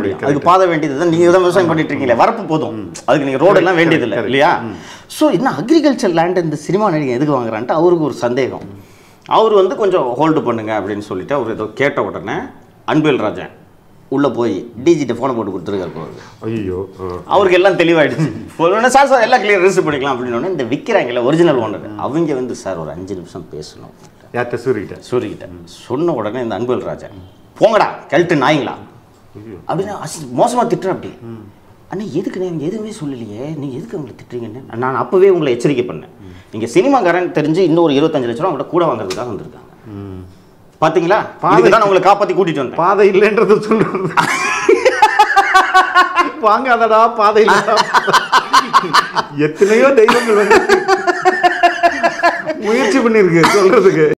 முடியும் அதுக்கு பாதை வேண்டியது தான் நீங்கள் தான் விவசாயம் பண்ணிட்டு இருக்கீங்களே வரப்பு போதும் அதுக்கு நீங்கள் ரோடு எல்லாம் வேண்டியது இல்லை இல்லையா ஸோ என்ன அக்ரிகல்ச்சர் லேண்ட் இந்த சினிமா நடிகை எதுக்கு வாங்குறான்ட்டு அவருக்கு ஒரு சந்தேகம் அவர் வந்து கொஞ்சம் ஹோல்டு பண்ணுங்க அப்படின்னு சொல்லிட்டு அவர் ஏதோ கேட்ட உடனே அன்பில் ராஜன் உள்ளே போய் டிஜிட்ட ஃபோனை போட்டு கொடுத்துருக்காரு போகுது ஐயோ அவருக்கு எல்லாம் தெளிவாயிடுச்சு உடனே சார் சார் எல்லாம் கிளியர் ரிஜிஸ்டர் பண்ணிக்கலாம் அப்படின்னு உடனே இந்த விற்கிறாங்கல்ல ஒரிஜினல் ஓனர் அவங்க வந்து சார் ஒரு அஞ்சு நிமிஷம் பேசணும் யார்கிட்ட சூரிக்கிட்ட சூரியகிட்ட சொன்ன உடனே இந்த அன்பில் ராஜன் போங்கடா கழட்டு நாய்ங்களா அப்படின்னு அசி மோசமாக திட்டுற அப்படி அண்ணா எதுக்கு நீங்கள் எதுவுமே சொல்லலையே நீங்கள் எதுக்கு அவங்களை திட்டுறீங்கன்னு நான் அப்போவே உங்களை எச்சரிக்கை பண்ணேன் நீங்கள் சினிமாக்காரன் தெரிஞ்சு இன்னொரு இருபத்தஞ்சு லட்ச ரூபா உங்கள்கிட்ட கூட வாங்குறதுக்காக வந்திருக்காங்க பார்த்தீங்களா பாதை தான் உங்களை காப்பாற்றி கூட்டிகிட்டு வந்தேன் பாதை இல்லைன்றது சொல்றது வாங்காதடா பாதை இல்லடா எத்தனையோ தெய்வங்கள் வந்து முயற்சி பண்ணிருக்கு சொல்றதுக்கு